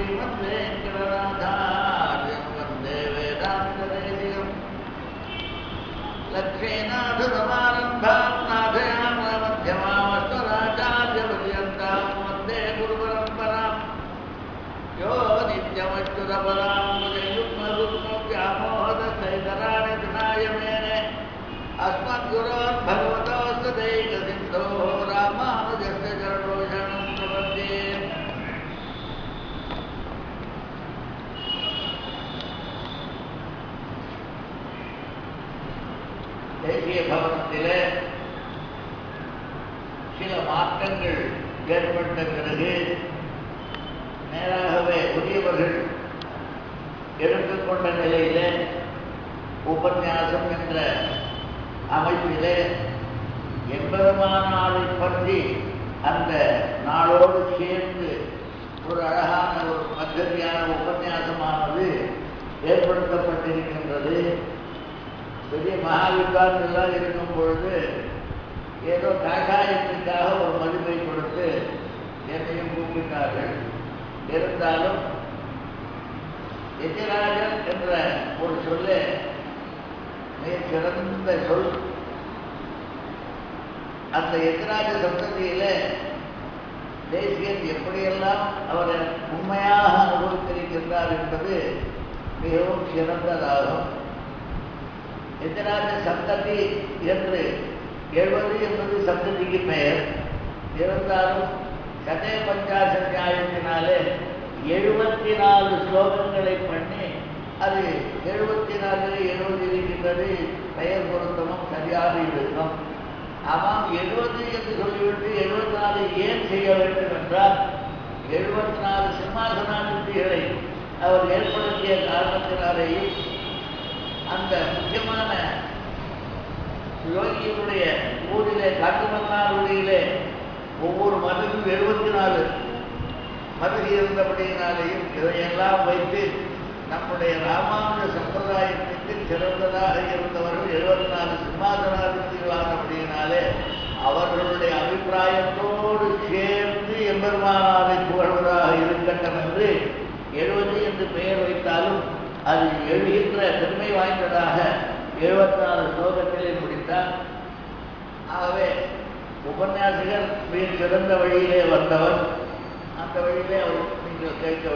ஸ்ரீமத் வெங்கடநாதாரியம் வந்தே வேதாந்ததேசிகம் லக்ஷ்மீநாதசமாரம்பாம் நாதயாம மத்தியமாமஸ்வராச்சாரியபரியந்தாம் வந்தே குருபரம்பராம் யோ நித்யமச்சுதபராம் முஜயுக்மருக்மவ்யாமோகதசைதராணி தினாயமேனே अस्मद्गुरोर्भगवतोऽस्तु दैकसिन्धोः रामानुजस्य चरणोषणं प्रपद्ये தேசிய பவனத்திலே சில மாற்றங்கள் ஏற்பட்ட பிறகு நேராகவே உரியவர்கள் எடுத்துக்கொண்ட நிலையிலே உபன்யாசம் என்ற அமைப்பிலே எம்பெருமானாரை பற்றி அந்த நாளோடு சேர்ந்து ஒரு அழகான ஒரு பద్ధதியான உபன்யாசமானது ஏற்படுத்தப்பட்டிருக்கின்றது பெரிய மகாவித்வான் எல்லாம் இருக்கும் பொழுது ஏதோ காஷாயத்திற்காக ஒரு மதிப்பை கொடுத்து என்னையும் கூப்பிட்டார்கள் இருந்தாலும் எதிராஜன் என்ற ஒரு சொல்லே மிக சிறந்த சொல் அந்த எதிராஜ சந்ததியில தேசியன் எப்படியெல்லாம் அவரை உண்மையாக அனுபவித்திருக்கின்றார் என்பது மிகவும் சிறந்ததாகும் எதிராஜ சந்ததி என்று எழுபது என்பது சந்ததிக்கு பெயர் இருந்தாலும் சதய பஞ்சாச நியாயத்தினாலே எழுபத்தி நாலு ஸ்லோகங்களை பண்ணி அது எழுபத்தி நாலு எழுபது இருக்கின்றது பெயர் பொருத்தமும் சரியாக இருக்கும் ஆமாம் எழுபது என்று சொல்லிவிட்டு எழுபத்தி நாலு ஏன் செய்ய வேண்டும் என்றால் எழுபத்தி நாலு சிம்மாசனாதிபதிகளை அவர் ஏற்படுத்திய காரணத்தினாலேயும் அந்த முக்கியமான யோகியினுடைய ஊரிலே காட்டுமன்னாருடையிலே ஒவ்வொரு மதுக்கும் எழுபத்தி நாலு மதுரை இருந்தபடியினாலேயும் இதையெல்லாம் வைத்து நம்முடைய ராமானுஜ சம்பிரதாயத்திற்கு சிறந்ததாக இருந்தவர்கள் எழுபத்தி நாலு சிம்மாசனாதிபதிகளானபடியினாலே அவர்களுடைய அபிப்பிராயத்தோடு சேர்ந்து எம்பெருமானாரை புகழ்வதாக இருக்கட்டும் என்று எழுபது என்று பெயர் வைத்தாலும் அது எழுகின்ற பெருமை வாய்ந்ததாக எழுபத்தி நாலு ஸ்லோகத்திலே முடித்தார் ஆகவே உபன்யாசகர் மிக சிறந்த வழியிலே வந்தவர் அந்த வழியிலே அவர் நீங்கள் கேட்க